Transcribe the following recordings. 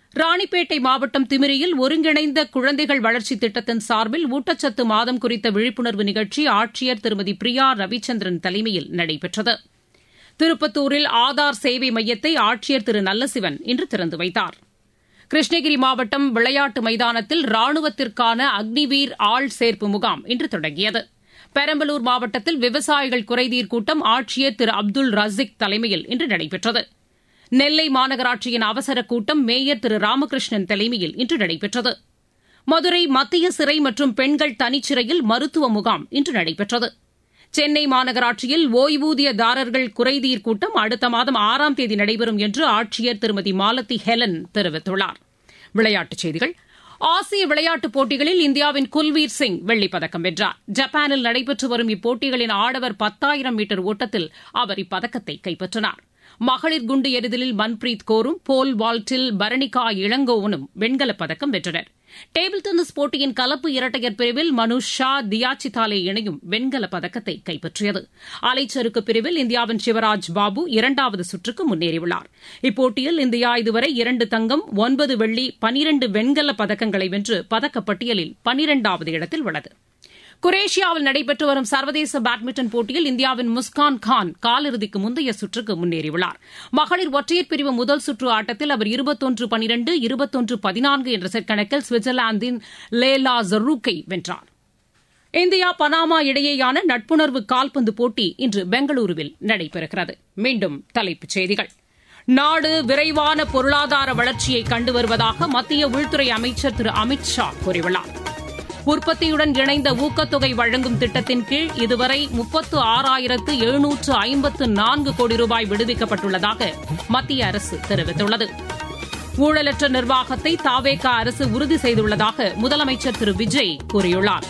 ராணிப்பேட்டை மாவட்டம் திமிரியில் ஒருங்கிணைந்த குழந்தைகள் வளர்ச்சி திட்டத்தின் சார்பில் ஊட்டச்சத்து மாதம் குறித்த விழிப்புணர்வு நிகழ்ச்சி ஆட்சியர் திருமதி பிரியா ரவிச்சந்திரன் தலைமையில் நடைபெற்றது திருப்பத்தூரில் ஆதார் சேவை மையத்தை ஆட்சியர் திரு நல்லசிவன் இன்று திறந்து வைத்தார் கிருஷ்ணகிரி மாவட்டம் விளையாட்டு மைதானத்தில் ராணுவத்திற்கான அக்னிவீர் ஆள் சேர்ப்பு முகாம் இன்று தொடங்கியது பெரம்பலூர் மாவட்டத்தில் விவசாயிகள் குறைதீர் கூட்டம் ஆட்சியர் திரு அப்துல் ரசிக் தலைமையில் இன்று நடைபெற்றது நெல்லை மாநகராட்சியின் அவசர கூட்டம் மேயர் திரு ராமகிருஷ்ணன் தலைமையில் இன்று நடைபெற்றது மதுரை மத்திய சிறை மற்றும் பெண்கள் தனிச்சிறையில் மருத்துவ முகாம் இன்று நடைபெற்றது சென்னை மாநகராட்சியில் ஓய்வூதியதாரர்கள் குறைதீர் கூட்டம் அடுத்த மாதம் ஆறாம் தேதி நடைபெறும் என்று ஆட்சியர் திருமதி மாலதி ஹெலன் தெரிவித்துள்ளார் விளையாட்டுச் செய்திகள் ஆசிய விளையாட்டுப் போட்டிகளில் இந்தியாவின் குல்வீர் சிங் வெள்ளிப்பதக்கம் வென்றார் ஜப்பானில் நடைபெற்று வரும் இப்போட்டிகளின் ஆடவர் பத்தாயிரம் மீட்டர் ஓட்டத்தில் அவர் இப்பதக்கத்தை கைப்பற்றினார் மகளிர் குண்டு எறிதலில் மன்பிரீத் கோரும் போல் வால்ட்டில் பரணிகா இளங்கோவனும் வெண்கலப் பதக்கம் வென்றனர் டேபிள் டென்னிஸ் போட்டியின் கலப்பு இரட்டையர் பிரிவில் மனுஷ் ஷா தியாச்சிதாலே இணையும் வெண்கலப் பதக்கத்தை கைப்பற்றியது அலைச்சறுக்கு பிரிவில் இந்தியாவின் சிவராஜ் பாபு இரண்டாவது சுற்றுக்கு முன்னேறியுள்ளார் இப்போட்டியில் இந்தியா இதுவரை இரண்டு தங்கம் ஒன்பது வெள்ளி பனிரண்டு வெண்கலப் பதக்கங்களை வென்று பதக்கப்பட்டியலில் பனிரெண்டாவது இடத்தில் உள்ளது குரேஷியாவில் நடைபெற்று வரும் சர்வதேச பேட்மிண்டன் போட்டியில் இந்தியாவின் முஸ்கான் கான் காலிறுதிக்கு முந்தைய சுற்றுக்கு முன்னேறியுள்ளார் மகளிர் ஒற்றையர் பிரிவு முதல் சுற்று ஆட்டத்தில் அவர் இருபத்தொன்று பனிரெண்டு இருபத்தொன்று பதினான்கு என்ற செட் கணக்கில் சுவிட்சர்லாந்தின் லேலா ஜரூக்கை வென்றார் இந்தியா பனாமா இடையேயான நட்புணர்வு கால்பந்து போட்டி இன்று பெங்களூருவில் நடைபெறுகிறது மீண்டும் தலைப்புச் செய்திகள் நாடு விரைவான பொருளாதார வளர்ச்சியை கண்டு வருவதாக மத்திய உள்துறை அமைச்சர் திரு அமித் ஷா கூறியுள்ளார் உற்பத்தியுடன் இணைந்த ஊக்கத்தொகை வழங்கும் திட்டத்தின் கீழ் இதுவரை முப்பத்து ஆறாயிரத்து எழுநூற்று ஐம்பத்து நான்கு கோடி ரூபாய் விடுவிக்கப்பட்டுள்ளதாக மத்திய அரசு தெரிவித்துள்ளது ஊழலற்ற நிர்வாகத்தை தாவேகா அரசு உறுதி செய்துள்ளதாக முதலமைச்சர் திரு விஜய் கூறியுள்ளார்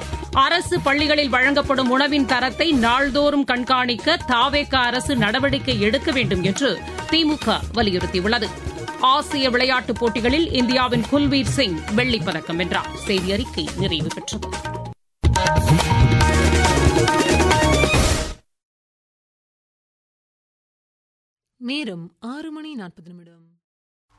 அரசு பள்ளிகளில் வழங்கப்படும் உணவின் தரத்தை நாள்தோறும் கண்காணிக்க தாவேகா அரசு நடவடிக்கை எடுக்க வேண்டும் என்று திமுக வலியுறுத்தியுள்ளது ஆசிய விளையாட்டுப் போட்டிகளில் இந்தியாவின் குல்வீர் சிங் வெள்ளிப்பதக்கம் வென்றார் செய்தி அறிக்கை நிறைவு பெற்றது நேரம் ஆறு மணி நாற்பது நிமிடம்